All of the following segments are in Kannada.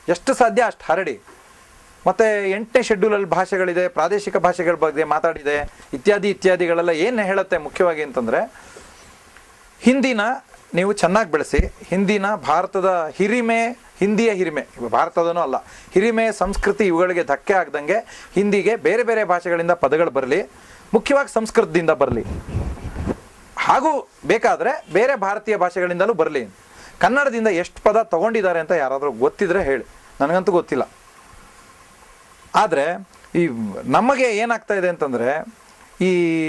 ಎಷ್ಟು ಸಾಧ್ಯ ಅಷ್ಟು ಹರಡಿ ಮತ್ತು ಎಂಟನೇ ಶೆಡ್ಯೂಲಲ್ಲಿ ಭಾಷೆಗಳಿದೆ ಪ್ರಾದೇಶಿಕ ಭಾಷೆಗಳ ಬಗ್ಗೆ ಮಾತಾಡಿದೆ ಇತ್ಯಾದಿ ಇತ್ಯಾದಿಗಳೆಲ್ಲ ಏನು ಹೇಳುತ್ತೆ ಮುಖ್ಯವಾಗಿ ಅಂತಂದರೆ ಹಿಂದಿನ ನೀವು ಚೆನ್ನಾಗಿ ಬೆಳೆಸಿ ಹಿಂದಿನ ಭಾರತದ ಹಿರಿಮೆ ಹಿಂದಿಯ ಹಿರಿಮೆ ಇವ ಭಾರತದನೂ ಅಲ್ಲ ಹಿರಿಮೆ ಸಂಸ್ಕೃತಿ ಇವುಗಳಿಗೆ ಧಕ್ಕೆ ಆಗ್ದಂಗೆ ಹಿಂದಿಗೆ ಬೇರೆ ಬೇರೆ ಭಾಷೆಗಳಿಂದ ಪದಗಳು ಬರಲಿ ಮುಖ್ಯವಾಗಿ ಸಂಸ್ಕೃತದಿಂದ ಬರಲಿ ಹಾಗೂ ಬೇಕಾದರೆ ಬೇರೆ ಭಾರತೀಯ ಭಾಷೆಗಳಿಂದಲೂ ಬರಲಿ ಕನ್ನಡದಿಂದ ಎಷ್ಟು ಪದ ತಗೊಂಡಿದ್ದಾರೆ ಅಂತ ಯಾರಾದರೂ ಗೊತ್ತಿದ್ರೆ ಹೇಳಿ ನನಗಂತೂ ಗೊತ್ತಿಲ್ಲ ಆದರೆ ಈ ನಮಗೆ ಏನಾಗ್ತಾ ಇದೆ ಅಂತಂದರೆ ಈ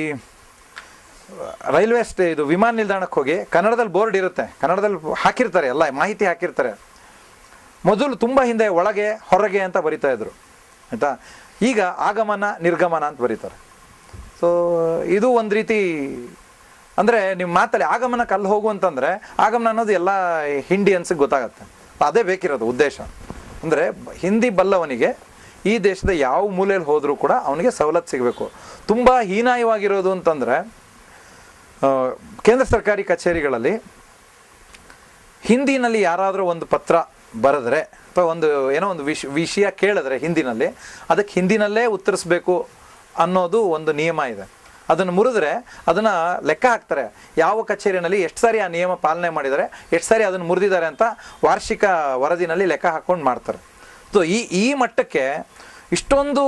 ರೈಲ್ವೆ ಸ್ಟೇ ಇದು ವಿಮಾನ ನಿಲ್ದಾಣಕ್ಕೆ ಹೋಗಿ ಕನ್ನಡದಲ್ಲಿ ಬೋರ್ಡ್ ಇರುತ್ತೆ ಕನ್ನಡದಲ್ಲಿ ಹಾಕಿರ್ತಾರೆ ಎಲ್ಲ ಮಾಹಿತಿ ಹಾಕಿರ್ತಾರೆ ಮೊದಲು ತುಂಬ ಹಿಂದೆ ಒಳಗೆ ಹೊರಗೆ ಅಂತ ಬರಿತಾ ಇದ್ರು ಆಯಿತಾ ಈಗ ಆಗಮನ ನಿರ್ಗಮನ ಅಂತ ಬರೀತಾರೆ ಸೊ ಇದು ಒಂದು ರೀತಿ ಅಂದರೆ ನಿಮ್ಮ ಮಾತಲ್ಲಿ ಆಗಮನಕ್ಕೆ ಅಲ್ಲಿ ಹೋಗು ಅಂತಂದರೆ ಆಗಮನ ಅನ್ನೋದು ಎಲ್ಲ ಹಿಂಡಿಯನ್ಸ್ಗೆ ಗೊತ್ತಾಗತ್ತೆ ಅದೇ ಬೇಕಿರೋದು ಉದ್ದೇಶ ಅಂದರೆ ಹಿಂದಿ ಬಲ್ಲವನಿಗೆ ಈ ದೇಶದ ಯಾವ ಮೂಲೆಯಲ್ಲಿ ಹೋದರೂ ಕೂಡ ಅವನಿಗೆ ಸವಲತ್ತು ಸಿಗಬೇಕು ತುಂಬ ಹೀನಾಯವಾಗಿರೋದು ಅಂತಂದರೆ ಆ, ಕೇಂದ್ರ ಸರ್ಕಾರಿ ಕಚೇರಿಗಳಲ್ಲಿ ಹಿಂದಿನಲ್ಲಿ ಯಾರಾದರೂ ಒಂದು ಪತ್ರ ಬರೆದ್ರೆ ಅಥವಾ ಒಂದು ಏನೋ ಒಂದು ವಿಷ ವಿಷಯ ಕೇಳಿದ್ರೆ ಹಿಂದಿನಲ್ಲಿ ಅದಕ್ಕೆ ಹಿಂದಿನಲ್ಲೇ ಉತ್ತರಿಸ್ಬೇಕು ಅನ್ನೋದು ಒಂದು ನಿಯಮ ಇದೆ ಅದನ್ನು ಮುರಿದ್ರೆ ಅದನ್ನು ಲೆಕ್ಕ ಹಾಕ್ತಾರೆ ಯಾವ ಕಚೇರಿನಲ್ಲಿ ಎಷ್ಟು ಸಾರಿ ಆ ನಿಯಮ ಪಾಲನೆ ಮಾಡಿದ್ದಾರೆ ಎಷ್ಟು ಸಾರಿ ಅದನ್ನು ಮುರಿದಿದ್ದಾರೆ ಅಂತ ವಾರ್ಷಿಕ ವರದಿನಲ್ಲಿ ಲೆಕ್ಕ ಹಾಕ್ಕೊಂಡು ಮಾಡ್ತಾರೆ ಸೊ ಈ ಈ ಮಟ್ಟಕ್ಕೆ ಇಷ್ಟೊಂದು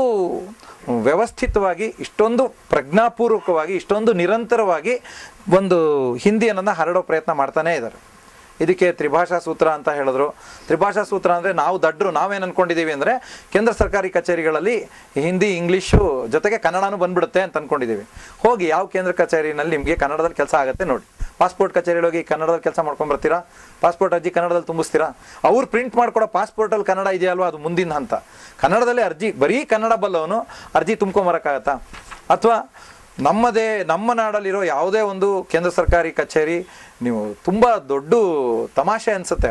ವ್ಯವಸ್ಥಿತವಾಗಿ ಇಷ್ಟೊಂದು ಪ್ರಜ್ಞಾಪೂರ್ವಕವಾಗಿ ಇಷ್ಟೊಂದು ನಿರಂತರವಾಗಿ ಒಂದು ಹಿಂದಿಯನ್ನು ಹರಡೋ ಪ್ರಯತ್ನ ಮಾಡ್ತಾನೇ ಇದ್ದಾರೆ ಇದಕ್ಕೆ ತ್ರಿಭಾಷಾ ಸೂತ್ರ ಅಂತ ಹೇಳಿದ್ರು ತ್ರಿಭಾಷಾ ಸೂತ್ರ ಅಂದರೆ ನಾವು ದಡ್ರು ನಾವೇನು ಅನ್ಕೊಂಡಿದ್ದೀವಿ ಅಂದರೆ ಕೇಂದ್ರ ಸರ್ಕಾರಿ ಕಚೇರಿಗಳಲ್ಲಿ ಹಿಂದಿ ಇಂಗ್ಲೀಷು ಜೊತೆಗೆ ಕನ್ನಡನೂ ಬಂದ್ಬಿಡುತ್ತೆ ಅಂತ ಅನ್ಕೊಂಡಿದ್ದೀವಿ ಹೋಗಿ ಯಾವ ಕೇಂದ್ರ ಕಚೇರಿನಲ್ಲಿ ನಿಮಗೆ ಕನ್ನಡದಲ್ಲಿ ಕೆಲಸ ಆಗುತ್ತೆ ನೋಡಿ ಪಾಸ್ಪೋರ್ಟ್ ಕಚೇರಿಯಲ್ಲಿ ಹೋಗಿ ಕನ್ನಡದಲ್ಲಿ ಕೆಲಸ ಮಾಡ್ಕೊಂಬರ್ತೀರಾ ಪಾಸ್ಪೋರ್ಟ್ ಅರ್ಜಿ ಕನ್ನಡದಲ್ಲಿ ತುಂಬಿಸ್ತೀರಾ ಅವ್ರು ಪ್ರಿಂಟ್ ಮಾಡ್ಕೊಡೋ ಪಾಸ್ಪೋರ್ಟಲ್ಲಿ ಕನ್ನಡ ಇದೆಯಲ್ವಾ ಅದು ಮುಂದಿನ ಹಂತ ಕನ್ನಡದಲ್ಲಿ ಅರ್ಜಿ ಬರೀ ಕನ್ನಡ ಬಲ್ಲವನು ಅರ್ಜಿ ತುಂಬ್ಕೊಂಬರಕ್ಕಾಗತ್ತಾ ಅಥವಾ ನಮ್ಮದೇ ನಮ್ಮ ನಾಡಲ್ಲಿರೋ ಯಾವುದೇ ಒಂದು ಕೇಂದ್ರ ಸರ್ಕಾರಿ ಕಚೇರಿ ನೀವು ತುಂಬ ದೊಡ್ಡ ತಮಾಷೆ ಅನಿಸುತ್ತೆ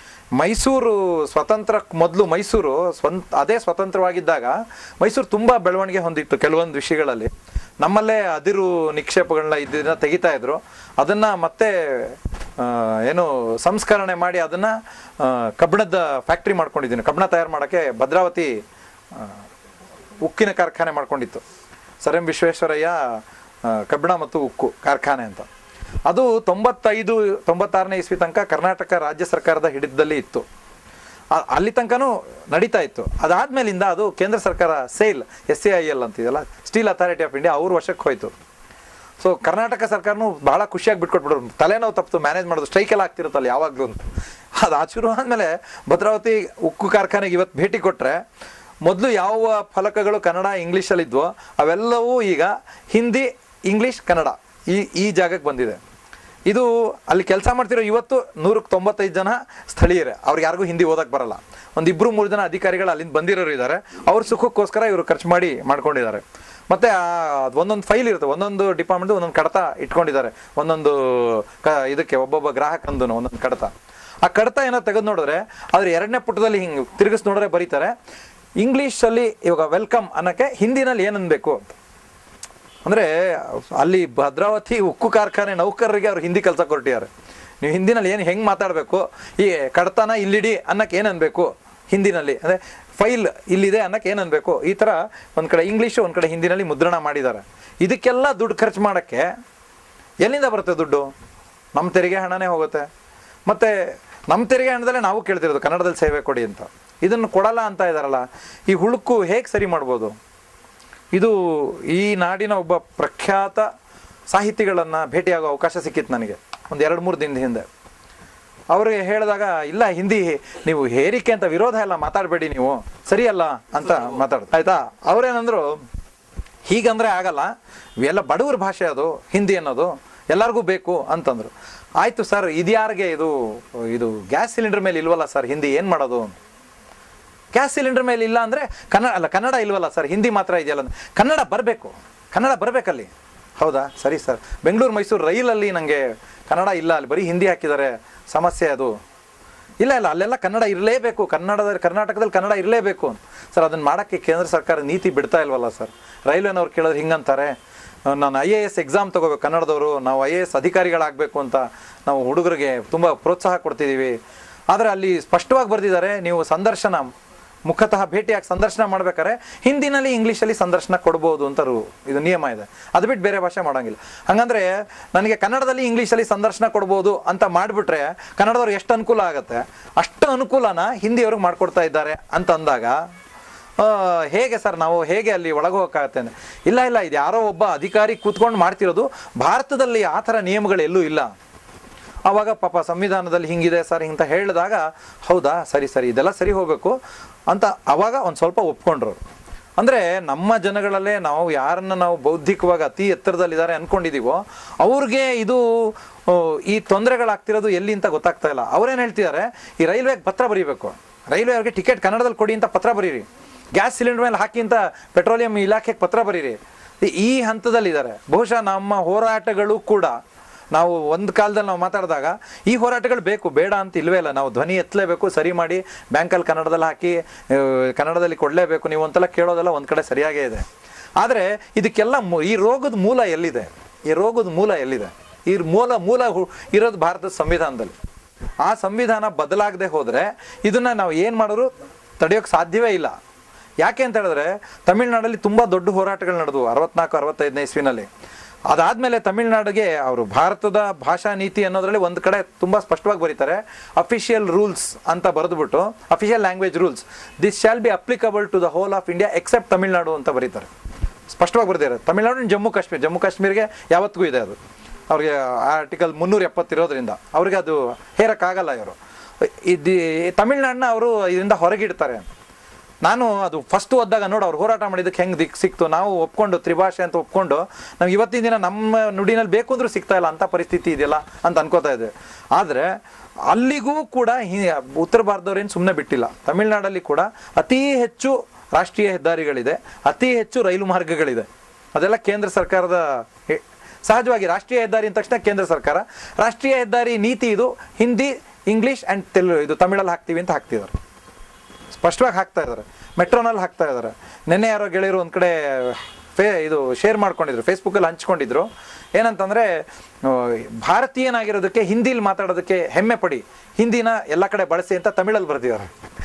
ಮೈಸೂರು ಸ್ವತಂತ್ರಕ್ಕೆ ಮೊದಲು ಮೈಸೂರು ಸ್ವಂತ ಅದೇ ಸ್ವತಂತ್ರವಾಗಿದ್ದಾಗ ಮೈಸೂರು ತುಂಬ ಬೆಳವಣಿಗೆ ಹೊಂದಿತ್ತು ಕೆಲವೊಂದು ವಿಷಯಗಳಲ್ಲಿ ನಮ್ಮಲ್ಲೇ ಅದಿರು ನಿಕ್ಷೇಪಗಳನ್ನ ಇದನ್ನ ತೆಗಿತಾ ಇದ್ರು ಅದನ್ನ ಮತ್ತೆ ಆ, ಏನು ಸಂಸ್ಕರಣೆ ಮಾಡಿ ಅದನ್ನ ಆ, ಕಬ್ಬಿಣದ ಫ್ಯಾಕ್ಟ್ರಿ ಮಾಡ್ಕೊಂಡಿದ್ದೀನಿ ಕಬ್ಬಣ ತಯಾರು ಮಾಡೋಕ್ಕೆ ಭದ್ರಾವತಿ ಆ, ಉಕ್ಕಿನ ಕಾರ್ಖಾನೆ ಮಾಡ್ಕೊಂಡಿತ್ತು ಸರ್ ಎಂ ವಿಶ್ವೇಶ್ವರಯ್ಯ ಆ, ಕಬ್ಬಿಣ ಮತ್ತು ಉಕ್ಕು ಕಾರ್ಖಾನೆ ಅಂತ ಅದು ತೊಂಬತ್ತೈದು ತೊಂಬತ್ತಾರನೇ ಇಸ್ವಿ ತನಕ ಕರ್ನಾಟಕ ರಾಜ್ಯ ಸರ್ಕಾರದ ಹಿಡಿತದಲ್ಲಿ ಇತ್ತು ಆ- ಅಲ್ಲಿ ತನಕನೂ ನಡೀತಾ ಇತ್ತು ಅದಾದ್ಮೇಲಿಂದ ಅದು ಕೇಂದ್ರ ಸರ್ಕಾರ SAIL S C I L ಅಂತಿದೆಯಲ್ಲ ಸ್ಟೀಲ್ ಅಥಾರಿಟಿ ಆಫ್ ಇಂಡಿಯಾ ಅವ್ರ ವಶಕ್ಕೆ ಹೋಯ್ತು ಸೊ ಕರ್ನಾಟಕ ಸರ್ಕಾರನೂ ಬಹಳ ಖುಷಿಯಾಗಿ ಬಿಟ್ಕೊಟ್ಬಿಟ್ರು ತಲೆನೋವು ತಪ್ಪಿತು ಮ್ಯಾನೇಜ್ ಮಾಡೋದು ಸ್ಟ್ರೈಕೆಲ್ಲ ಆಗ್ತಿರುತ್ತಲ್ಲ ಯಾವಾಗಲೂ ಅಂತ ಅದು ಆ ಶುರು ಆದಮೇಲೆ ಭದ್ರಾವತಿ ಉಕ್ಕು ಕಾರ್ಖಾನೆಗೆ ಇವತ್ತು ಭೇಟಿ ಕೊಟ್ಟರೆ ಮೊದಲು ಯಾವ ಫಲಕಗಳು ಕನ್ನಡ ಇಂಗ್ಲೀಷಲ್ಲಿದ್ವೋ ಅವೆಲ್ಲವೂ ಈಗ ಹಿಂದಿ ಇಂಗ್ಲೀಷ್ ಕನ್ನಡ ಈ ಈ ಜಾಗಕ್ಕೆ ಬಂದಿದೆ ಇದು ಅಲ್ಲಿ ಕೆಲಸ ಮಾಡ್ತಿರೋ ಇವತ್ತು ನೂರಕ್ಕೆ ತೊಂಬತ್ತೈದು ಜನ ಸ್ಥಳೀಯರೇ ಅವ್ರಿಗೆ ಯಾರಿಗೂ ಹಿಂದಿ ಓದಕ್ಕೆ ಬರಲ್ಲ ಒಂದು ಇಬ್ಬರು ಮೂರು ಜನ ಅಧಿಕಾರಿಗಳು ಅಲ್ಲಿಂದ ಬಂದಿರೋರು ಇದ್ದಾರೆ ಅವ್ರ ಸುಖಕ್ಕೋಸ್ಕರ ಇವರು ಖರ್ಚು ಮಾಡಿ ಮಾಡ್ಕೊಂಡಿದ್ದಾರೆ ಮತ್ತೆ ಆ ಒಂದೊಂದು ಫೈಲ್ ಇರುತ್ತೆ ಒಂದೊಂದು ಡಿಪಾರ್ಟ್ಮೆಂಟ್ ಒಂದೊಂದು ಕಡತ ಇಟ್ಕೊಂಡಿದ್ದಾರೆ ಒಂದೊಂದು ಕ ಇದಕ್ಕೆ ಒಬ್ಬೊಬ್ಬ ಗ್ರಾಹಕಂದು ಒಂದೊಂದು ಕಡತ ಆ ಕಡತ ಏನೋ ತೆಗೆದು ನೋಡಿದ್ರೆ ಅದ್ರ ಎರಡನೇ ಪುಟದಲ್ಲಿ ಹಿಂಗೆ ತಿರುಗಿಸ್ ನೋಡಿದ್ರೆ ಬರೀತಾರೆ ಇಂಗ್ಲೀಷಲ್ಲಿ ಇವಾಗ ವೆಲ್ಕಮ್ ಅನ್ನೋಕ್ಕೆ ಹಿಂದಿನಲ್ಲಿ ಏನು ಅನ್ಬೇಕು ಅಂತ ಅಂದರೆ ಅಲ್ಲಿ ಭದ್ರಾವತಿ ಉಕ್ಕು ಕಾರ್ಖಾನೆ ನೌಕರರಿಗೆ ಅವ್ರು ಹಿಂದಿ ಕೆಲಸ ಕೊಟ್ಟಿದ್ದಾರೆ ನೀವು ಹಿಂದಿನಲ್ಲಿ ಏನು ಹೆಂಗೆ ಮಾತಾಡಬೇಕು ಈ ಕಡತನ ಇಲ್ಲಿಡಿ ಅನ್ನಕ್ಕೆ ಏನು ಅನ್ಬೇಕು ಹಿಂದಿನಲ್ಲಿ ಅಂದರೆ ಫೈಲ್ ಇಲ್ಲಿದೆ ಅನ್ನಕ್ಕೆ ಏನು ಅನ್ಬೇಕು ಈ ಥರ ಒಂದು ಕಡೆ ಇಂಗ್ಲೀಷು ಒಂದು ಕಡೆ ಹಿಂದಿನಲ್ಲಿ ಮುದ್ರಣ ಮಾಡಿದ್ದಾರೆ ಇದಕ್ಕೆಲ್ಲ ದುಡ್ಡು ಖರ್ಚು ಮಾಡೋಕ್ಕೆ ಎಲ್ಲಿಂದ ಬರುತ್ತೆ ದುಡ್ಡು ನಮ್ಮ ತೆರಿಗೆ ಹಣನೇ ಹೋಗುತ್ತೆ ಮತ್ತು ನಮ್ಮ ತೆರಿಗೆ ಹಣದಲ್ಲೇ ನಾವು ಕೇಳ್ತಿರೋದು ಕನ್ನಡದಲ್ಲಿ ಸೇವೆ ಕೊಡಿ ಅಂತ ಇದನ್ನು ಕೊಡಲ್ಲ ಅಂತ ಇದ್ದಾರಲ್ಲ ಈ ಹುಳುಕು ಹೇಗೆ ಸರಿ ಮಾಡ್ಬೋದು ಇದು ಈ ನಾಡಿನ ಒಬ್ಬ ಪ್ರಖ್ಯಾತ ಸಾಹಿತಿಗಳನ್ನು ಭೇಟಿಯಾಗೋ ಅವಕಾಶ ಸಿಕ್ಕಿತ್ತು ನನಗೆ ಒಂದು ಎರಡು ಮೂರು ದಿನದ ಹಿಂದೆ ಅವ್ರಿಗೆ ಹೇಳಿದಾಗ ಇಲ್ಲ ಹಿಂದಿ ನೀವು ಹೇರಿಕೆ ಅಂತ ವಿರೋಧ ಎಲ್ಲ ಮಾತಾಡಬೇಡಿ ನೀವು ಸರಿಯಲ್ಲ ಅಂತ ಮಾತಾಡ್ ಆಯ್ತಾ ಅವ್ರೇನಂದ್ರು ಹೀಗಂದ್ರೆ ಆಗಲ್ಲ ಇವೆಲ್ಲ ಬಡವ್ರ ಭಾಷೆ ಅದು ಹಿಂದಿ ಅನ್ನೋದು ಎಲ್ಲರಿಗೂ ಬೇಕು ಅಂತಂದ್ರು ಆಯ್ತು ಸರ್ ಇದ್ಯಾರಿಗೆ ಇದು ಇದು ಗ್ಯಾಸ್ ಸಿಲಿಂಡರ್ ಮೇಲೆ ಇಲ್ವಲ್ಲ ಸರ್ ಹಿಂದಿ ಏನು ಮಾಡೋದು ಗ್ಯಾಸ್ ಸಿಲಿಂಡರ್ ಮೇಲೆ ಇಲ್ಲ ಅಂದರೆ ಕನ್ನಡ ಅಲ್ಲ ಕನ್ನಡ ಇಲ್ವಲ್ಲ ಸರ್ ಹಿಂದಿ ಮಾತ್ರ ಇದೆಯಲ್ಲ ಅಂದ್ರೆ ಕನ್ನಡ ಬರಬೇಕು ಕನ್ನಡ ಬರಬೇಕಲ್ಲಿ ಹೌದಾ ಸರಿ ಸರ್ ಬೆಂಗಳೂರು ಮೈಸೂರು ರೈಲಲ್ಲಿ ನನಗೆ ಕನ್ನಡ ಇಲ್ಲ ಅಲ್ಲಿ ಬರೀ ಹಿಂದಿ ಹಾಕಿದ್ದಾರೆ ಸಮಸ್ಯೆ ಅದು ಇಲ್ಲ ಇಲ್ಲ ಅಲ್ಲೆಲ್ಲ ಕನ್ನಡ ಇರಲೇಬೇಕು ಕನ್ನಡದಲ್ಲಿ ಕರ್ನಾಟಕದಲ್ಲಿ ಕನ್ನಡ ಇರಲೇಬೇಕು ಅಂತ ಸರ್ ಅದನ್ನು ಮಾಡೋಕ್ಕೆ ಕೇಂದ್ರ ಸರ್ಕಾರ ನೀತಿ ಬಿಡ್ತಾ ಇಲ್ವಲ್ಲ ಸರ್ ರೈಲ್ವೆನವ್ರು ಕೇಳಿದ್ರೆ ಹಿಂಗಂತಾರೆ ಅಹ್, ನಾನು ಐ ಎ ಎಸ್ ಎಕ್ಸಾಮ್ ತಗೋಬೇಕು ಕನ್ನಡದವರು ನಾವು ಐ ಎ ಎಸ್ ಅಧಿಕಾರಿಗಳಾಗಬೇಕು ಅಂತ ನಾವು ಹುಡುಗರಿಗೆ ತುಂಬ ಪ್ರೋತ್ಸಾಹ ಕೊಡ್ತಿದ್ದೀವಿ ಆದರೆ ಅಲ್ಲಿ ಸ್ಪಷ್ಟವಾಗಿ ಬರೆದಿದ್ದಾರೆ ನೀವು ಸಂದರ್ಶನ ಮುಖತಃ ಭೇಟಿಯಾಗಿ ಸಂದರ್ಶನ ಮಾಡ್ಬೇಕಾದ್ರೆ ಹಿಂದಿನಲ್ಲಿ ಇಂಗ್ಲೀಷಲ್ಲಿ ಸಂದರ್ಶನ ಕೊಡ್ಬೋದು ಅಂತ ರು ಇದು ನಿಯಮ ಇದೆ ಅದು ಬಿಟ್ಟು ಬೇರೆ ಭಾಷೆ ಮಾಡೋಂಗಿಲ್ಲ ಹಂಗಂದ್ರೆ ನನಗೆ ಕನ್ನಡದಲ್ಲಿ ಇಂಗ್ಲೀಷಲ್ಲಿ ಸಂದರ್ಶನ ಕೊಡ್ಬೋದು ಅಂತ ಮಾಡಿಬಿಟ್ರೆ ಕನ್ನಡದವ್ರು ಎಷ್ಟು ಅನುಕೂಲ ಆಗುತ್ತೆ ಅಷ್ಟು ಅನುಕೂಲನ ಹಿಂದಿಯವ್ರಿಗೆ ಮಾಡ್ಕೊಡ್ತಾ ಇದ್ದಾರೆ ಅಂತ ಅಂದಾಗ ಆ, ಹೇಗೆ ಸರ್ ನಾವು ಹೇಗೆ ಅಲ್ಲಿ ಒಳಗೆ ಹೋಗಕ್ಕಾಗತ್ತೆ ಅಂದ್ರೆ, ಇಲ್ಲ ಇಲ್ಲ ಇದು ಯಾರೋ ಒಬ್ಬ ಅಧಿಕಾರಿ ಕೂತ್ಕೊಂಡು ಮಾಡ್ತಿರೋದು ಭಾರತದಲ್ಲಿ ಆ ಥರ ನಿಯಮಗಳು ಎಲ್ಲೂ ಇಲ್ಲ ಆವಾಗ ಪಾಪ ಸಂವಿಧಾನದಲ್ಲಿ ಹಿಂಗಿದೆ ಸರ್ ಹಿಂತ ಹೇಳಿದಾಗ ಹೌದಾ ಸರಿ ಸರಿ ಇದೆಲ್ಲ ಸರಿ ಹೋಗಬೇಕು ಅಂತ ಅವಾಗ ಒಂದು ಸ್ವಲ್ಪ ಒಪ್ಕೊಂಡ್ರು ಅಂದರೆ ನಮ್ಮ ಜನಗಳಲ್ಲೇ ನಾವು ಯಾರನ್ನ ನಾವು ಬೌದ್ಧಿಕವಾಗಿ ಅತಿ ಎತ್ತರದಲ್ಲಿದ್ದಾರೆ ಅನ್ಕೊಂಡಿದೀವೋ ಅವ್ರಿಗೆ ಇದು ಆ, ಈ ತೊಂದರೆಗಳಾಗ್ತಿರೋದು ಎಲ್ಲಿ ಅಂತ ಗೊತ್ತಾಗ್ತಾ ಇಲ್ಲ ಅವ್ರೇನು ಹೇಳ್ತಿದ್ದಾರೆ ಈ ರೈಲ್ವೆಗೆ ಪತ್ರ ಬರೀಬೇಕು ರೈಲ್ವೆ ಅವ್ರಿಗೆ ಟಿಕೆಟ್ ಕನ್ನಡದಲ್ಲಿ ಕೊಡಿ ಅಂತ ಪತ್ರ ಬರೀರಿ ಗ್ಯಾಸ್ ಸಿಲಿಂಡರ್ ಮೇಲೆ ಹಾಕಿ ಅಂತ ಪೆಟ್ರೋಲಿಯಂ ಇಲಾಖೆಗೆ ಪತ್ರ ಬರೀರಿ ಈ- ಈ ಹಂತದಲ್ಲಿದ್ದಾರೆ ಬಹುಶಃ ನಮ್ಮ ಹೋರಾಟಗಳು ಕೂಡ ನಾವು ಒಂದು ಕಾಲದಲ್ಲಿ ನಾವು ಮಾತಾಡಿದಾಗ ಈ ಹೋರಾಟಗಳು ಬೇಕು ಬೇಡ ಅಂತ ಇಲ್ವೇ ಇಲ್ಲ ನಾವು ಧ್ವನಿ ಎತ್ತಲೇಬೇಕು ಸರಿ ಮಾಡಿ ಬ್ಯಾಂಕಲ್ಲಿ ಕನ್ನಡದಲ್ಲಿ ಹಾಕಿ ಆ, ಕನ್ನಡದಲ್ಲಿ ಕೊಡಲೇಬೇಕು ನೀವು ಅಂತೆಲ್ಲ ಕೇಳೋದೆಲ್ಲ ಒಂದು ಕಡೆ ಸರಿಯಾಗೇ ಇದೆ ಆದರೆ ಇದಕ್ಕೆಲ್ಲ ಮೂ- ಈ ರೋಗದ ಮೂಲ ಎಲ್ಲಿದೆ ಈ ರೋಗದ ಮೂಲ ಎಲ್ಲಿದೆ ಈ ಮೂಲ ಮೂಲ ಹು- ಇರೋದು ಭಾರತದ ಸಂವಿಧಾನದಲ್ಲಿ ಆ ಸಂವಿಧಾನ ಬದಲಾಗದೆ ಹೋದರೆ ಇದನ್ನ ನಾವು ಏನು ಮಾಡೋರು ತಡೆಯೋಕ್ಕೆ ಸಾಧ್ಯವೇ ಇಲ್ಲ ಯಾಕೆ ಅಂತ ಹೇಳಿದ್ರೆ ತಮಿಳ್ನಾಡಲ್ಲಿ ತುಂಬ ದೊಡ್ಡ ಹೋರಾಟಗಳು ನಡೆದವು ಅರವತ್ನಾಲ್ಕು ಅರವತ್ತೈದನೇ ಇಸ್ವಿನಲ್ಲಿ ಅದಾದ್ಮೇಲೆ ತಮಿಳ್ನಾಡಿಗೆ ಅವರು ಭಾರತದ ಭಾಷಾ ನೀತಿ ಅನ್ನೋದ್ರಲ್ಲಿ ಒಂದು ಕಡೆ ತುಂಬ ಸ್ಪಷ್ಟವಾಗಿ ಬರೀತಾರೆ ಅಫಿಷಿಯಲ್ ರೂಲ್ಸ್ ಅಂತ ಬರೆದ್ಬಿಟ್ಟು official language rules this shall be applicable to the whole of India except Tamil Nadu ಅಂತ ಬರೀತಾರೆ ಸ್ಪಷ್ಟವಾಗಿ ಬರ್ದಿದ್ದಾರೆ ತಮಿಳ್ನಾಡು ಜಮ್ಮು ಕಾಶ್ಮೀರ ಜಮ್ಮು ಕಾಶ್ಮೀರ್ಗೆ ಯಾವತ್ತಿಗೂ ಇದೆ ಅದು ಅವ್ರಿಗೆ ಆರ್ಟಿಕಲ್ ಮುನ್ನೂರ ಎಪ್ಪತ್ತಿರೋದ್ರಿಂದ ಅವ್ರಿಗೆ ಅದು ಹೇರಕ್ಕಾಗಲ್ಲ ಇವರು ಇದು ತಮಿಳ್ನಾಡನ್ನ ಅವರು ಇದರಿಂದ ಹೊರಗಿಡ್ತಾರೆ ನಾನು ಅದು ಫಸ್ಟ್ ಓದಿದಾಗ ನೋಡು ಅವ್ರು ಹೋರಾಟ ಮಾಡಿದ್ದಕ್ಕೆ ಹೆಂಗೆ ದಿಕ್ ಸಿಕ್ತು ನಾವು ಒಪ್ಕೊಂಡು ತ್ರಿಭಾಷೆ ಅಂತ ಒಪ್ಕೊಂಡು ನಮ್ಗೆ ಇವತ್ತಿನ ದಿನ ನಮ್ಮ ನುಡಿನಲ್ಲಿ ಬೇಕು ಅಂದ್ರೂ ಸಿಗ್ತಾ ಇಲ್ಲ ಅಂತ ಪರಿಸ್ಥಿತಿ ಇದೆಯಲ್ಲ ಅಂತ ಅನ್ಕೋತಾ ಇದ್ದೆ ಆದರೆ ಅಲ್ಲಿಗೂ ಕೂಡ ಹಿ- ಉತ್ತರ ಭಾರತದವ್ರೇನು ಸುಮ್ಮನೆ ಬಿಟ್ಟಿಲ್ಲ ತಮಿಳ್ನಾಡಲ್ಲಿ ಕೂಡ ಅತಿ ಹೆಚ್ಚು ರಾಷ್ಟ್ರೀಯ ಹೆದ್ದಾರಿಗಳಿದೆ ಅತಿ ಹೆಚ್ಚು ರೈಲು ಮಾರ್ಗಗಳಿದೆ ಅದೆಲ್ಲ ಕೇಂದ್ರ ಸರ್ಕಾರದ ಹೆ- ಸಹಜವಾಗಿ ರಾಷ್ಟ್ರೀಯ ಹೆದ್ದಾರಿ ಅಂದ ತಕ್ಷಣ ಕೇಂದ್ರ ಸರ್ಕಾರ ರಾಷ್ಟ್ರೀಯ ಹೆದ್ದಾರಿ ನೀತಿ ಇದು ಹಿಂದಿ ಇಂಗ್ಲೀಷ್ ಆ್ಯಂಡ್ ತೆಲು ಇದು ತಮಿಳಲ್ಲಿ ಹಾಕ್ತೀವಿ ಅಂತ ಹಾಕ್ತಿದ್ದಾರೆ ಸ್ಪಷ್ಟವಾಗಿ ಹಾಕ್ತಾ ಇದ್ದಾರೆ ಮೆಟ್ರೋನಲ್ಲಿ ಹಾಕ್ತಾ ಇದ್ದಾರೆ ನಿನ್ನೆ ಯಾರೋ ಗೆಳೆಯರು ಒಂದು ಕಡೆ ಫೇ ಇದು ಶೇರ್ ಮಾಡ್ಕೊಂಡಿದ್ರು ಫೇಸ್ಬುಕ್ಕಲ್ಲಿ ಹಂಚ್ಕೊಂಡಿದ್ರು ಏನಂತಂದರೆ ಭಾರತೀಯನಾಗಿರೋದಕ್ಕೆ ಹಿಂದಿಲಿ ಮಾತಾಡೋದಕ್ಕೆ ಹೆಮ್ಮೆ ಪಡಿ ಹಿಂದಿನ ಎಲ್ಲ ಕಡೆ ಬಳಸಿ ಅಂತ ತಮಿಳಲ್ಲಿ ಬರೆದಿದ್ದಾರೆ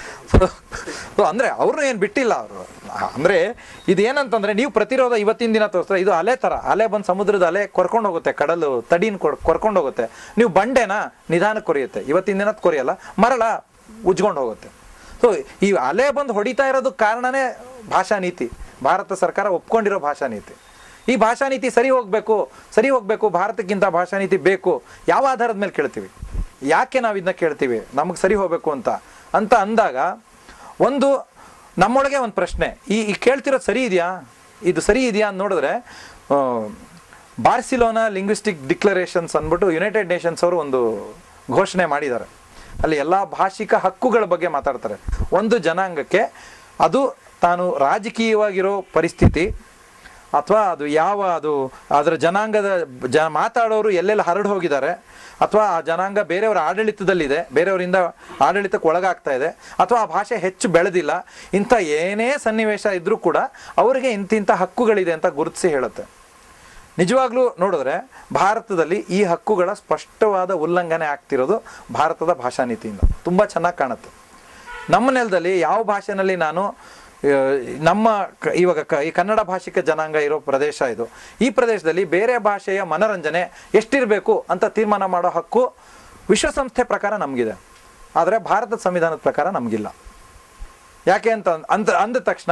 ಸೊ ಅಂದರೆ ಅವ್ರನ್ನೂ ಏನು ಬಿಟ್ಟಿಲ್ಲ ಅವರು ಅಂದರೆ ಇದು ಏನಂತಂದರೆ ನೀವು ಪ್ರತಿರೋಧ ಇವತ್ತಿನ ದಿನ ತೋರಿಸ್ತಾರೆ ಇದು ಅಲೆ ಥರ ಅಲೆ ಬಂದು ಸಮುದ್ರದ ಅಲೆ ಕೊರ್ಕೊಂಡು ಹೋಗುತ್ತೆ ಕಡಲು ತಡಿನ ಕೊರ್ಕೊಂಡು ಹೋಗುತ್ತೆ ನೀವು ಬಂಡೆನ ನಿಧಾನಕ್ಕೆ ಕೊರಿಯುತ್ತೆ ಇವತ್ತಿನ ದಿನ ಕೊರಿಯಲ್ಲ ಮರಳ ಉಜ್ಕೊಂಡು ಹೋಗುತ್ತೆ ಸೊ ಈ ಅಲೆ ಬಂದು ಹೊಡಿತಾ ಇರೋದು ಕಾರಣನೇ ಭಾಷಾ ನೀತಿ ಭಾರತ ಸರ್ಕಾರ ಒಪ್ಕೊಂಡಿರೋ ಭಾಷಾ ನೀತಿ ಈ ಭಾಷಾ ನೀತಿ ಸರಿ ಹೋಗಬೇಕು ಸರಿ ಹೋಗಬೇಕು ಭಾರತಕ್ಕಿಂತ ಭಾಷಾ ನೀತಿ ಬೇಕು ಯಾವ ಆಧಾರದ ಮೇಲೆ ಕೇಳ್ತೀವಿ ಯಾಕೆ ನಾವು ಇದನ್ನ ಕೇಳ್ತೀವಿ ನಮಗೆ ಸರಿ ಹೋಗಬೇಕು ಅಂತ ಅಂತ ಅಂದಾಗ ಒಂದು ನಮ್ಮೊಳಗೆ ಒಂದು ಪ್ರಶ್ನೆ ಈ ಈ ಕೇಳ್ತಿರೋದು ಸರಿ ಇದೆಯಾ ಇದು ಸರಿ ಇದೆಯಾ ಅಂತ ನೋಡಿದ್ರೆ ಆ, ಬಾರ್ಸಿಲೋನಾ ಲಿಂಗ್ವಿಸ್ಟಿಕ್ ಡಿಕ್ಲರೇಷನ್ಸ್ ಅಂದ್ಬಿಟ್ಟು ಯುನೈಟೆಡ್ ನೇಷನ್ಸ್ ಅವರು ಒಂದು ಘೋಷಣೆ ಮಾಡಿದ್ದಾರೆ ಅಲ್ಲಿ ಎಲ್ಲ ಭಾಷಿಕ ಹಕ್ಕುಗಳ ಬಗ್ಗೆ ಮಾತಾಡ್ತಾರೆ ಒಂದು ಜನಾಂಗಕ್ಕೆ ಅದು ತಾನು ರಾಜಕೀಯವಾಗಿರೋ ಪರಿಸ್ಥಿತಿ ಅಥವಾ ಅದು ಯಾವ ಅದು ಅದರ ಜನಾಂಗದ ಜ ಮಾತಾಡೋರು ಎಲ್ಲೆಲ್ಲಿ ಹರಡು ಹೋಗಿದ್ದಾರೆ ಅಥವಾ ಆ ಜನಾಂಗ ಬೇರೆಯವರ ಆಡಳಿತದಲ್ಲಿದೆ ಬೇರೆಯವರಿಂದ ಆಡಳಿತಕ್ಕೆ ಒಳಗಾಗ್ತಾ ಇದೆ ಅಥವಾ ಆ ಭಾಷೆ ಹೆಚ್ಚು ಬೆಳೆದಿಲ್ಲ ಇಂಥ ಏನೇ ಸನ್ನಿವೇಶ ಇದ್ರೂ ಕೂಡ ಅವರಿಗೆ ಇಂತಿಂಥ ಹಕ್ಕುಗಳಿದೆ ಅಂತ ಗುರುತಿಸಿ ಹೇಳುತ್ತೆ ನಿಜವಾಗ್ಲೂ ನೋಡಿದ್ರೆ ಭಾರತದಲ್ಲಿ ಈ ಹಕ್ಕುಗಳ ಸ್ಪಷ್ಟವಾದ ಉಲ್ಲಂಘನೆ ಆಗ್ತಿರೋದು ಭಾರತದ ಭಾಷಾ ನೀತಿಯಿಂದ ತುಂಬ ಚೆನ್ನಾಗಿ ಕಾಣುತ್ತೆ ನಮ್ಮ ನೆಲದಲ್ಲಿ ಯಾವ ಭಾಷೆನಲ್ಲಿ ನಾನು ಆ, ನಮ್ಮ ಕ- ಇವಾಗ ಕ ಈ ಕನ್ನಡ ಭಾಷಿಕ ಜನಾಂಗ ಇರೋ ಪ್ರದೇಶ ಇದು ಈ ಪ್ರದೇಶದಲ್ಲಿ ಬೇರೆ ಭಾಷೆಯ ಮನರಂಜನೆ ಎಷ್ಟಿರಬೇಕು ಅಂತ ತೀರ್ಮಾನ ಮಾಡೋ ಹಕ್ಕು ವಿಶ್ವಸಂಸ್ಥೆ ಪ್ರಕಾರ ನಮಗಿದೆ ಆದರೆ ಭಾರತದ ಸಂವಿಧಾನದ ಪ್ರಕಾರ ನಮಗಿಲ್ಲ ಯಾಕೆ ಅಂತ ಅಂದ ಅಂದ ತಕ್ಷಣ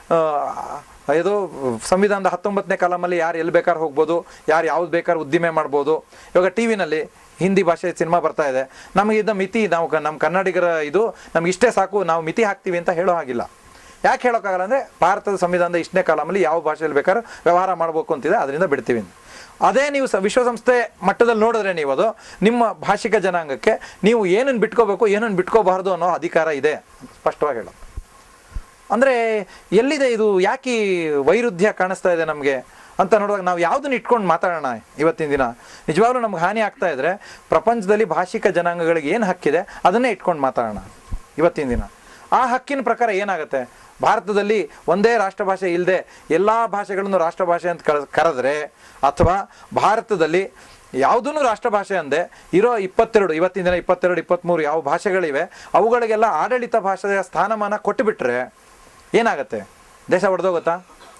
ಆ, ಇದು ಸಂವಿಧಾನದ ಹತ್ತೊಂಬತ್ತನೇ ಕಾಲಮಲ್ಲಿ ಯಾರು ಎಲ್ಲಿ ಬೇಕಾದ್ರೆ ಹೋಗ್ಬೋದು ಯಾರು ಯಾವ್ದು ಬೇಕಾದ್ರೆ ಉದ್ದಿಮೆ ಮಾಡ್ಬೋದು ಇವಾಗ ಟಿ ವಿನಲ್ಲಿ ಹಿಂದಿ ಭಾಷೆ ಸಿನಿಮಾ ಬರ್ತಾ ಇದೆ ನಮಗೆ ಇದನ್ನ ಮಿತಿ ನಾವು ಕ- ನಮ್ಮ ಕನ್ನಡಿಗರ ಇದು ನಮ್ಗೆ ಇಷ್ಟೇ ಸಾಕು ನಾವು ಮಿತಿ ಹಾಕ್ತೀವಿ ಅಂತ ಹೇಳೋ ಹಾಗಿಲ್ಲ ಯಾಕೆ ಹೇಳೋಕ್ಕಾಗಲ್ಲ ಅಂದರೆ ಭಾರತದ ಸಂವಿಧಾನದ ಇಷ್ಟನೇ ಕಾಲಮಲ್ಲಿ ಯಾವ ಭಾಷೆಯಲ್ಲಿ ಬೇಕಾದ್ರೂ ವ್ಯವಹಾರ ಮಾಡಬೇಕು ಅಂತಿದೆ ಅದರಿಂದ ಬಿಡ್ತೀವಿ ಅಂತ. ಅದೇ ನೀವು ಸ ವಿಶ್ವಸಂಸ್ಥೆ ಮಟ್ಟದಲ್ಲಿ ನೋಡಿದ್ರೆ ನೀವು ಅದು ನಿಮ್ಮ ಭಾಷಿಕ ಜನಾಂಗಕ್ಕೆ ನೀವು ಏನನ್ನು ಬಿಟ್ಕೋಬೇಕು ಏನನ್ನು ಬಿಟ್ಕೋಬಾರ್ದು ಅನ್ನೋ ಅಧಿಕಾರ ಇದೆ ಅಂತ ಸ್ಪಷ್ಟವಾಗಿ ಹೇಳೋದು ಅಂದರೆ ಎಲ್ಲಿದೆ ಇದು ಯಾಕೆ ಈ ವೈರುಧ್ಯ ಕಾಣಿಸ್ತಾ ಇದೆ ನಮಗೆ ಅಂತ ನೋಡುವಾಗ ನಾವು ಯಾವುದನ್ನ ಇಟ್ಕೊಂಡು ಮಾತಾಡೋಣ ಇವತ್ತಿನ ದಿನ ನಿಜವಾಗ್ಲೂ ನಮ್ಗೆ ಹಾನಿ ಆಗ್ತಾ ಇದ್ರೆ ಪ್ರಪಂಚದಲ್ಲಿ ಭಾಷಿಕ ಜನಾಂಗಗಳಿಗೆ ಏನು ಹಕ್ಕಿದೆ ಅದನ್ನೇ ಇಟ್ಕೊಂಡು ಮಾತಾಡೋಣ ಇವತ್ತಿನ ದಿನ ಆ ಹಕ್ಕಿನ ಪ್ರಕಾರ ಏನಾಗುತ್ತೆ ಭಾರತದಲ್ಲಿ ಒಂದೇ ರಾಷ್ಟ್ರಭಾಷೆ ಇಲ್ಲದೆ ಎಲ್ಲ ಭಾಷೆಗಳನ್ನು ರಾಷ್ಟ್ರಭಾಷೆ ಅಂತ ಕರ ಕರೆದ್ರೆ ಅಥವಾ ಭಾರತದಲ್ಲಿ ಯಾವುದೂ ರಾಷ್ಟ್ರ ಭಾಷೆ ಅಂದೆ ಇರೋ ಇಪ್ಪತ್ತೆರಡು ಇವತ್ತಿನ ದಿನ ಇಪ್ಪತ್ತೆರಡು ಇಪ್ಪತ್ತ್ಮೂರು ಯಾವ ಭಾಷೆಗಳಿವೆ ಅವುಗಳಿಗೆಲ್ಲ ಆಡಳಿತ ಭಾಷೆಯ ಸ್ಥಾನಮಾನ ಕೊಟ್ಟುಬಿಟ್ರೆ ಏನಾಗತ್ತೆ ದೇಶ ಒಡೆದೋಗುತ್ತಾ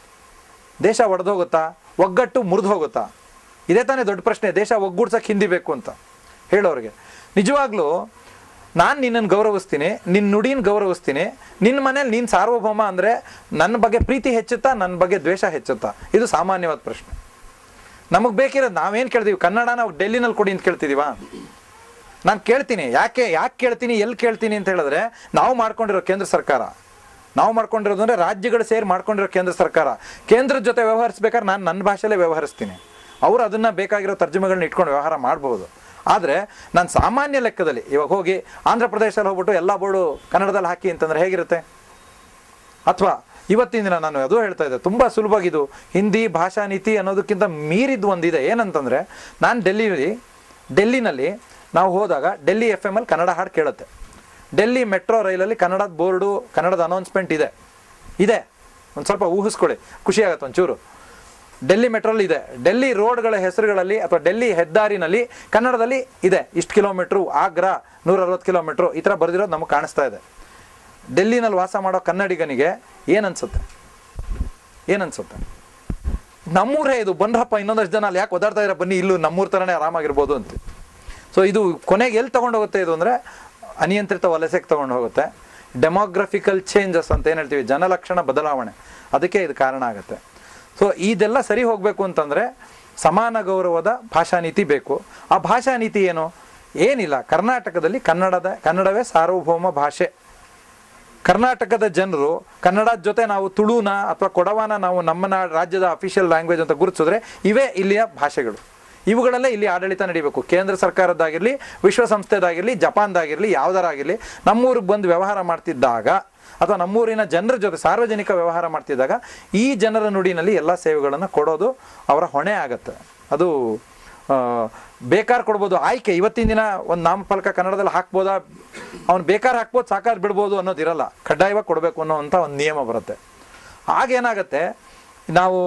ದೇಶ ಒಡೆದೋಗುತ್ತಾ ಒಗ್ಗಟ್ಟು ಮುರಿದು ಹೋಗುತ್ತಾ ಇದೇ ತಾನೇ ದೊಡ್ಡ ಪ್ರಶ್ನೆ ದೇಶ ಒಗ್ಗೂಡ್ಸಕ್ಕೆ ಹಿಂದಿ ಬೇಕು ಅಂತ ಹೇಳೋರಿಗೆ ನಿಜವಾಗ್ಲೂ ನಾನು ನಿನ್ನನ್ನು ಗೌರವಿಸ್ತೀನಿ ನಿನ್ನ ನುಡಿನ ಗೌರವಿಸ್ತೀನಿ ನಿನ್ನ ಮನೇಲಿ ನೀನು ಸಾರ್ವಭೌಮ ಅಂದರೆ ನನ್ನ ಬಗ್ಗೆ ಪ್ರೀತಿ ಹೆಚ್ಚುತ್ತಾ ನನ್ನ ಬಗ್ಗೆ ದ್ವೇಷ ಹೆಚ್ಚುತ್ತಾ ಇದು ಸಾಮಾನ್ಯವಾದ ಪ್ರಶ್ನೆ ನಮಗೆ ಬೇಕಿರೋದು ನಾವೇನು ಕೇಳ್ತೀವಿ ಕನ್ನಡ ನಾವು ಡೆಲ್ಲಿನಲ್ಲಿ ಕೊಡಿ ಅಂತ ಕೇಳ್ತಿದೀವಾ ನಾನು ಕೇಳ್ತೀನಿ ಯಾಕೆ ಯಾಕೆ ಕೇಳ್ತೀನಿ ಎಲ್ಲಿ ಕೇಳ್ತೀನಿ ಅಂತ ಹೇಳಿದ್ರೆ ನಾವು ಮಾಡ್ಕೊಂಡಿರೋ ಕೇಂದ್ರ ಸರ್ಕಾರ ನಾವು ಮಾಡ್ಕೊಂಡಿರೋದು ಅಂದರೆ ರಾಜ್ಯಗಳು ಸೇರಿ ಮಾಡ್ಕೊಂಡಿರೋ ಕೇಂದ್ರ ಸರ್ಕಾರ ಕೇಂದ್ರದ ಜೊತೆ ವ್ಯವಹರಿಸ್ಬೇಕಾದ್ರೆ ನಾನು ನನ್ನ ಭಾಷೆಯಲ್ಲೇ ವ್ಯವಹರಿಸ್ತೀನಿ ಅವರು ಅದನ್ನು ಬೇಕಾಗಿರೋ ತರ್ಜುಮೆಗಳನ್ನ ಇಟ್ಕೊಂಡು ವ್ಯವಹಾರ ಮಾಡ್ಬೋದು ಆದರೆ ನಾನು ಸಾಮಾನ್ಯ ಲೆಕ್ಕದಲ್ಲಿ ಇವಾಗ ಹೋಗಿ ಆಂಧ್ರ ಪ್ರದೇಶದಲ್ಲಿ ಹೋಗ್ಬಿಟ್ಟು ಎಲ್ಲ ಬೋರ್ಡು ಕನ್ನಡದಲ್ಲಿ ಹಾಕಿ ಅಂತಂದ್ರೆ ಹೇಗಿರುತ್ತೆ ಅಥವಾ ಇವತ್ತಿನ ದಿನ ನಾನು ಅದು ಹೇಳ್ತಾ ಇದ್ದೆ ತುಂಬ ಸುಲಭವಾಗಿದು ಹಿಂದಿ ಭಾಷಾ ನೀತಿ ಅನ್ನೋದಕ್ಕಿಂತ ಮೀರಿದ್ದು ಒಂದಿದೆ ಏನಂತಂದರೆ ನಾನು ಡೆಲ್ಲಿಲಿ ಡೆಲ್ಲಿನಲ್ಲಿ ನಾವು ಹೋದಾಗ ಡೆಲ್ಲಿ ಎಫ್ ಎಮ್ ಅಲ್ಲಿ ಕನ್ನಡ ಹಾಡು ಕೇಳುತ್ತೆ ಡೆಲ್ಲಿ ಮೆಟ್ರೋ ರೈಲಲ್ಲಿ ಕನ್ನಡದ ಬೋರ್ಡು ಕನ್ನಡದ ಅನೌನ್ಸ್ಮೆಂಟ್ ಇದೆ ಇದೆ ಒಂದು ಸ್ವಲ್ಪ ಊಹಿಸ್ಕೊಳ್ಳಿ ಖುಷಿ ಆಗುತ್ತೆ ಒಂಚೂರು ಡೆಲ್ಲಿ ಮೆಟ್ರೋಲ್ ಇದೆ ಡೆಲ್ಲಿ ರೋಡ್ಗಳ ಹೆಸರುಗಳಲ್ಲಿ ಅಥವಾ ಡೆಲ್ಲಿ ಹೆದ್ದಾರಿನಲ್ಲಿ ಕನ್ನಡದಲ್ಲಿ ಇದೆ ಇಷ್ಟು ಕಿಲೋಮೀಟ್ರು ಆಗ್ರಾ ನೂರ ಅರವತ್ತು ಕಿಲೋಮೀಟ್ರು ಈ ಥರ ಬರೆದಿರೋದು ನಮಗೆ ಕಾಣಿಸ್ತಾ ಇದೆ ಡೆಲ್ಲಿನಲ್ಲಿ ವಾಸ ಮಾಡೋ ಕನ್ನಡಿಗನಿಗೆ ಏನನ್ಸುತ್ತೆ ಏನನ್ಸುತ್ತೆ ನಮ್ಮೂರೇ ಇದು ಬಂದ್ರಪ್ಪ ಇನ್ನೊಂದಷ್ಟು ಜನ ಅಲ್ಲಿ ಯಾಕೆ ಓದಾಡ್ತಾ ಇರೋ ಬನ್ನಿ ಇಲ್ಲೂ ನಮ್ಮೂರ ಥರನೇ ಆರಾಮಾಗಿರ್ಬೋದು ಅಂತ ಸೊ ಇದು ಕೊನೆಗೆ ಎಲ್ಲಿ ತಗೊಂಡು ಹೋಗುತ್ತೆ ಇದು ಅಂದರೆ ಅನಿಯಂತ್ರಿತ ವಲಸೆಗೆ ತಗೊಂಡು ಹೋಗುತ್ತೆ ಡೆಮೋಗ್ರಫಿಕಲ್ ಚೇಂಜಸ್ ಅಂತ ಏನು ಹೇಳ್ತೀವಿ ಜನಲಕ್ಷಣ ಬದಲಾವಣೆ ಅದಕ್ಕೆ ಇದು ಕಾರಣ ಆಗುತ್ತೆ ಸೊ ಇದೆಲ್ಲ ಸರಿ ಹೋಗಬೇಕು ಅಂತಂದರೆ ಸಮಾನ ಗೌರವದ ಭಾಷಾ ನೀತಿ ಬೇಕು ಆ ಭಾಷಾ ನೀತಿ ಏನು ಏನಿಲ್ಲ ಕರ್ನಾಟಕದಲ್ಲಿ ಕನ್ನಡದ ಕನ್ನಡವೇ ಸಾರ್ವಭೌಮ ಭಾಷೆ ಕರ್ನಾಟಕದ ಜನರು ಕನ್ನಡದ ಜೊತೆ ನಾವು ತುಳುನ ಅಥವಾ ಕೊಡವನ ನಾವು ನಮ್ಮ ನಾ ರಾಜ್ಯದ ಅಫಿಷಿಯಲ್ ಲ್ಯಾಂಗ್ವೇಜ್ ಅಂತ ಗುರುತಿಸಿದ್ರೆ ಇವೇ ಇಲ್ಲಿಯ ಭಾಷೆಗಳು ಇವುಗಳಲ್ಲೇ ಇಲ್ಲಿ ಆಡಳಿತ ನಡೀಬೇಕು ಕೇಂದ್ರ ಸರ್ಕಾರದ್ದಾಗಿರಲಿ ವಿಶ್ವಸಂಸ್ಥೆದಾಗಿರಲಿ ಜಪಾನ್ದಾಗಿರಲಿ ಯಾವುದರಾಗಿರಲಿ ನಮ್ಮೂರಿಗೆ ಬಂದು ವ್ಯವಹಾರ ಮಾಡ್ತಿದ್ದಾಗ ಅಥವಾ ನಮ್ಮೂರಿನ ಜನರ ಜೊತೆ ಸಾರ್ವಜನಿಕ ವ್ಯವಹಾರ ಮಾಡ್ತಿದ್ದಾಗ ಈ ಜನರ ನುಡಿನಲ್ಲಿ ಎಲ್ಲ ಸೇವೆಗಳನ್ನು ಕೊಡೋದು ಅವರ ಹೊಣೆ ಆಗತ್ತೆ ಅದು ಆ, ಬೇಕಾರ್ ಕೊಡ್ಬೋದು ಆಯ್ಕೆ ಇವತ್ತಿನ ದಿನ ಒಂದು ನಾಮಫಲಕ ಕನ್ನಡದಲ್ಲಿ ಹಾಕ್ಬೋದಾ ಅವ್ನು ಬೇಕಾರ್ ಹಾಕ್ಬೋದು ಸಾಕಾರ ಬಿಡ್ಬೋದು ಅನ್ನೋದಿರಲ್ಲ ಕಡ್ಡಾಯವಾಗಿ ಕೊಡಬೇಕು ಅನ್ನೋವಂಥ ಒಂದು ನಿಯಮ ಬರುತ್ತೆ ಆಗೇನಾಗತ್ತೆ ನಾವು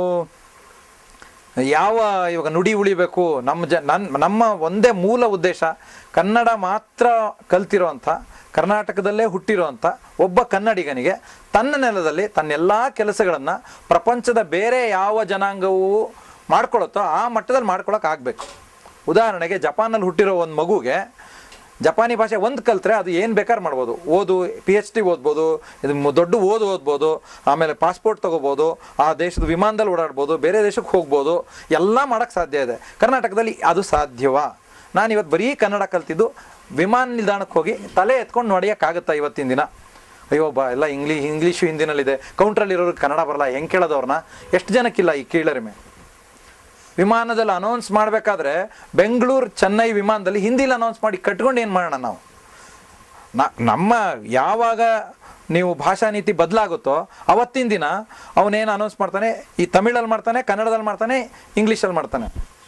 ಯಾವ ಇವಾಗ ನುಡಿ ಉಳಿಬೇಕು ನಮ್ಮ ಜ ನನ್ನ ನಮ್ಮ ಒಂದೇ ಮೂಲ ಉದ್ದೇಶ ಕನ್ನಡ ಮಾತ್ರ ಕಲ್ತಿರೋಂಥ ಕರ್ನಾಟಕದಲ್ಲೇ ಹುಟ್ಟಿರೋಂಥ ಒಬ್ಬ ಕನ್ನಡಿಗನಿಗೆ ತನ್ನ ನೆಲದಲ್ಲಿ ತನ್ನೆಲ್ಲ ಕೆಲಸಗಳನ್ನು ಪ್ರಪಂಚದ ಬೇರೆ ಯಾವ ಜನಾಂಗವೂ ಮಾಡ್ಕೊಳುತ್ತೋ ಆ ಮಟ್ಟದಲ್ಲಿ ಮಾಡ್ಕೊಳಕ್ಕೆ ಆಗಬೇಕು ಉದಾಹರಣೆಗೆ ಜಪಾನಲ್ಲಿ ಹುಟ್ಟಿರೋ ಒಂದು ಮಗುಗೆ ಜಪಾನಿ ಭಾಷೆ ಒಂದು ಕಲ್ತ್ರೆ ಅದು ಏನು ಬೇಕಾದ್ರೆ ಮಾಡ್ಬೋದು ಓದು ಪಿ ಎಚ್ ಡಿ ಓದ್ಬೋದು ಇದು ಮ- ದೊಡ್ಡ ಓದು ಓದ್ಬೋದು ಆಮೇಲೆ ಪಾಸ್ಪೋರ್ಟ್ ತೊಗೋಬೋದು ಆ ದೇಶದ ವಿಮಾನದಲ್ಲಿ ಓಡಾಡ್ಬೋದು ಬೇರೆ ದೇಶಕ್ಕೆ ಹೋಗ್ಬೋದು ಎಲ್ಲ ಮಾಡೋಕ್ಕೆ ಸಾಧ್ಯ ಇದೆ ಕರ್ನಾಟಕದಲ್ಲಿ ಅದು ಸಾಧ್ಯವಾ ನಾನು ಇವತ್ತು ಬರೀ ಕನ್ನಡ ಕಲ್ತಿದ್ದು ವಿಮಾನ ನಿಲ್ದಾಣಕ್ಕೆ ಹೋಗಿ ತಲೆ ಎತ್ಕೊಂಡು ನೋಡಿಯೋಕ್ಕಾಗುತ್ತಾ ಇವತ್ತಿನ ದಿನ ಅಯ್ಯೋ ಬಾ ಎಲ್ಲ ಇಂಗ್ಲೀ ಇಂಗ್ಲೀಷು ಹಿಂದಿನಲ್ಲಿದೆ ಕೌಂಟ್ರಲ್ಲಿರೋರಿಗೆ ಕನ್ನಡ ಬರಲ್ಲ ಹೆಂಗೆ ಕೇಳೋದವ್ರನ್ನ ಎಷ್ಟು ಜನಕ್ಕಿಲ್ಲ ಈ ಕೀಳರಿಮೆ ವಿಮಾನದಲ್ಲಿ ಅನೌನ್ಸ್ ಮಾಡಬೇಕಾದ್ರೆ ಬೆಂಗಳೂರು ಚೆನ್ನೈ ವಿಮಾನದಲ್ಲಿ ಹಿಂದಿಲಿ ಅನೌನ್ಸ್ ಮಾಡಿ ಕಟ್ಕೊಂಡು ಏನು ಮಾಡೋಣ ನಾವು ನ- ನಮ್ಮ ಯಾವಾಗ ನೀವು ಭಾಷಾ ನೀತಿ ಬದಲಾಗುತ್ತೋ ಅವತ್ತಿನ ದಿನ ಅವನೇನು ಅನೌನ್ಸ್ ಮಾಡ್ತಾನೆ ಈ ತಮಿಳಲ್ಲಿ ಮಾಡ್ತಾನೆ ಕನ್ನಡದಲ್ಲಿ ಮಾಡ್ತಾನೆ ಇಂಗ್ಲೀಷಲ್ಲಿ ಮಾಡ್ತಾನೆ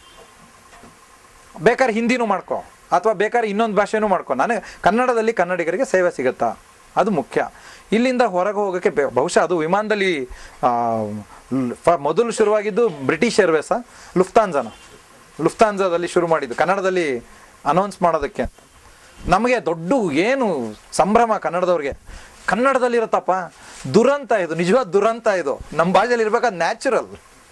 ಬೇಕಾದ್ರೆ ಹಿಂದಿನೂ ಮಾಡ್ಕೊ ಅಥವಾ ಬೇಕಾದ್ರೆ ಇನ್ನೊಂದು ಭಾಷೆನೂ ಮಾಡ್ಕೊ ನನಗೆ ಕನ್ನಡದಲ್ಲಿ ಕನ್ನಡಿಗರಿಗೆ ಸೇವೆ ಸಿಗುತ್ತಾ ಅದು ಮುಖ್ಯ ಇಲ್ಲಿಂದ ಹೊರಗೆ ಹೋಗೋಕ್ಕೆ ಬೆ- ಬಹುಶಃ ಅದು ವಿಮಾನದಲ್ಲಿ ಆ, ಲ್- ಫ- ಮೊದಲು ಶುರುವಾಗಿದ್ದು ಬ್ರಿಟಿಷ್ ಏರ್ವೇಸ ಲುಫ್ತಾನ್ಜಾನ ಲುಫ್ತಾನ್ಜಾದಲ್ಲಿ ಶುರು ಮಾಡಿದ್ದು ಕನ್ನಡದಲ್ಲಿ ಅನೌನ್ಸ್ ಮಾಡೋದಕ್ಕೆ ಅಂತ ನಮಗೆ ದೊಡ್ಡ ಏನು ಸಂಭ್ರಮ ಕನ್ನಡದವ್ರಿಗೆ ಕನ್ನಡದಲ್ಲಿರುತ್ತಪ್ಪ ದುರಂತ ಇದು ನಿಜವಾದ ದುರಂತ ಇದು ನಮ್ಮ ಭಾಷೆಯಲ್ಲಿ ಇರ್ಬೇಕಾದ್ ನ್ಯಾಚುರಲ್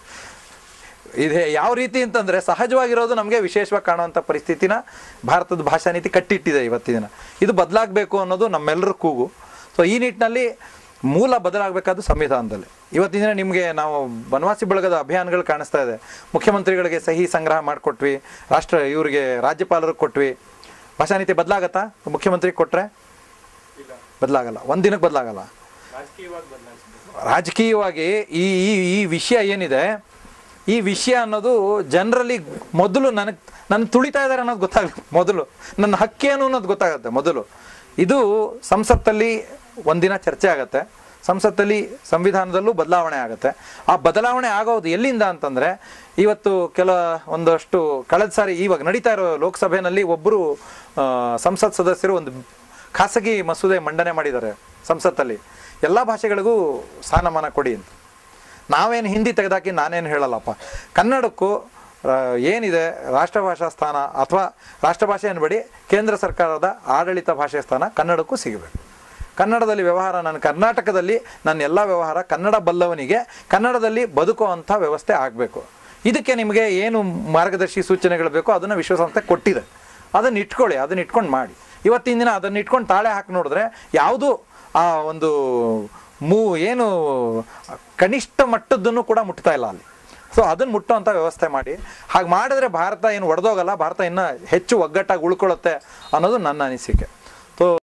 ಇದೆ ಯಾವ ರೀತಿ ಅಂತಂದ್ರೆ ಸಹಜವಾಗಿರೋದು ನಮಗೆ ವಿಶೇಷವಾಗಿ ಕಾಣುವಂಥ ಪರಿಸ್ಥಿತಿನ ಭಾರತದ ಭಾಷಾ ನೀತಿ ಕಟ್ಟಿಟ್ಟಿದೆ ಇವತ್ತಿನ ದಿನ ಇದು ಬದಲಾಗಬೇಕು ಅನ್ನೋದು ನಮ್ಮೆಲ್ಲರ ಕೂಗು ಸೊ ಈ ನಿಟ್ಟಿನಲ್ಲಿ ಮೂಲ ಬದಲಾಗಬೇಕಾದ್ದು ಸಂವಿಧಾನದಲ್ಲಿ ಇವತ್ತಿನ ದಿನ ನಿಮಗೆ ನಾವು ಬನವಾಸಿ ಬಳಗದ ಅಭಿಯಾನಗಳು ಕಾಣಿಸ್ತಾ ಇದೆ ಮುಖ್ಯಮಂತ್ರಿಗಳಿಗೆ ಸಹಿ ಸಂಗ್ರಹ ಮಾಡಿಕೊಟ್ವಿ ರಾಷ್ಟ್ರ ಇವರಿಗೆ ರಾಜ್ಯಪಾಲರಿಗೆ ಕೊಟ್ವಿ ಭಾಷಾ ನೀತಿ ಬದಲಾಗತ್ತಾ ಮುಖ್ಯಮಂತ್ರಿಗೆ ಕೊಟ್ರೆ ಬದಲಾಗಲ್ಲ ಒಂದಿನಕ್ಕೆ ಬದಲಾಗಲ್ಲ ರಾಜಕೀಯವಾಗಿ ಬದಲಾಯಿಸಬೇಕು ರಾಜಕೀಯವಾಗಿ ಈ ಈ ಈ ವಿಷಯ ಏನಿದೆ ಈ ವಿಷಯ ಅನ್ನೋದು ಜನರಲ್ಲಿ ಮೊದಲು ನನಗೆ ನನ್ನ ತುಳಿತಾ ಇದ್ದಾರೆ ಅನ್ನೋದು ಗೊತ್ತಾಗಲಿ ಮೊದಲು ನನ್ನ ಹಕ್ಕೇನು ಅನ್ನೋದು ಗೊತ್ತಾಗುತ್ತೆ ಮೊದಲು ಇದು ಸಂಸತ್ತಲ್ಲಿ ಒಂದಿನ ಚರ್ಚೆ ಆಗುತ್ತೆ ಸಂಸತ್ತಲ್ಲಿ ಸಂವಿಧಾನದಲ್ಲೂ ಬದಲಾವಣೆ ಆಗುತ್ತೆ ಆ ಬದಲಾವಣೆ ಆಗೋದು ಎಲ್ಲಿಂದ ಅಂತಂದರೆ ಇವತ್ತು ಕೆಲ ಒಂದಷ್ಟು ಕಳೆದ ಸಾರಿ ಇವಾಗ ನಡೀತಾ ಇರೋ ಲೋಕಸಭೆಯಲ್ಲಿ ಒಬ್ಬರು ಸಂಸತ್ ಸದಸ್ಯರು ಒಂದು ಖಾಸಗಿ ಮಸೂದೆ ಮಂಡನೆ ಮಾಡಿದ್ದಾರೆ ಸಂಸತ್ತಲ್ಲಿ ಎಲ್ಲ ಭಾಷೆಗಳಿಗೂ ಸ್ಥಾನಮಾನ ಕೊಡಿ ಅಂತ ನಾವೇನು ಹಿಂದಿ ತೆಗೆದಾಕಿ ನಾನೇನು ಹೇಳಲ್ಲಪ್ಪ ಕನ್ನಡಕ್ಕೂ ಆ, ಏನಿದೆ ರಾಷ್ಟ್ರಭಾಷಾ ಸ್ಥಾನ ಅಥವಾ ರಾಷ್ಟ್ರಭಾಷೆ ಅನ್ಬೇಡಿ ಕೇಂದ್ರ ಸರ್ಕಾರದ ಆಡಳಿತ ಭಾಷೆ ಸ್ಥಾನ ಕನ್ನಡಕ್ಕೂ ಸಿಗಬೇಕು ಕನ್ನಡದಲ್ಲಿ ವ್ಯವಹಾರ ನಾನು ಕರ್ನಾಟಕದಲ್ಲಿ ನನ್ನ ಎಲ್ಲ ವ್ಯವಹಾರ ಕನ್ನಡ ಬಲ್ಲವನಿಗೆ ಕನ್ನಡದಲ್ಲಿ ಬದುಕುವಂಥ ವ್ಯವಸ್ಥೆ ಆಗಬೇಕು ಇದಕ್ಕೆ ನಿಮಗೆ ಏನು ಮಾರ್ಗದರ್ಶಿ ಸೂಚನೆಗಳು ಬೇಕೋ ಅದನ್ನು ವಿಶ್ವಸಂಸ್ಥೆ ಕೊಟ್ಟಿದೆ ಅದನ್ನು ಇಟ್ಕೊಳ್ಳಿ ಅದನ್ನು ಇಟ್ಕೊಂಡು ಮಾಡಿ ಇವತ್ತಿನ ದಿನ ಅದನ್ನು ಇಟ್ಕೊಂಡು ತಾಳೆ ಹಾಕಿ ನೋಡಿದ್ರೆ ಯಾವುದೂ ಆ ಒಂದು ಮೂ ಏನು ಕನಿಷ್ಠ ಮಟ್ಟದ್ದನ್ನು ಕೂಡ ಮುಟ್ತಾ ಇಲ್ಲ ಅಲ್ಲಿ ಸೊ ಅದನ್ನು ಮುಟ್ಟುವಂಥ ವ್ಯವಸ್ಥೆ ಮಾಡಿ ಹಾಗೆ ಮಾಡಿದ್ರೆ ಭಾರತ ಏನು ಒಡೆದೋಗಲ್ಲ ಭಾರತ ಇನ್ನೂ ಹೆಚ್ಚು ಒಗ್ಗಟ್ಟಾಗಿ ಉಳ್ಕೊಳ್ಳುತ್ತೆ ಅನ್ನೋದು ನನ್ನ ಅನಿಸಿಕೆ ಸೊ